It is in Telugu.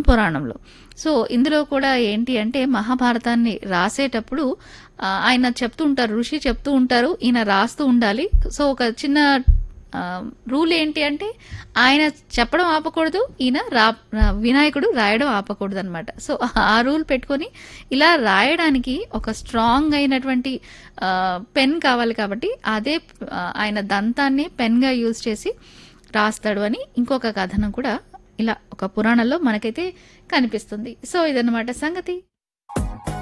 పురాణంలో సో ఇందులో కూడా ఏంటి అంటే మహాభారతాన్ని రాసేటప్పుడు ఆ, ఆయన చెప్తూ ఉంటారు ఋషి చెప్తూ ఉంటారు ఈయన రాస్తూ ఉండాలి సో ఒక చిన్న రూల్ ఏంటి అంటే ఆయన చెప్పడం ఆపకూడదు ఈయన రా రా- వినాయకుడు రాయడం ఆపకూడదు అనమాట సో ఆ రూల్ పెట్టుకొని ఇలా రాయడానికి ఒక స్ట్రాంగ్ అయినటువంటి పెన్ కావాలి కాబట్టి అదే ఆ, ఆయన దంతాన్ని పెన్గా యూజ్ చేసి రాస్తాడు అని ఇంకొక కథనం కూడా ఇలా ఒక పురాణంలో మనకైతే కనిపిస్తుంది సో ఇదన్నమాట సంగతి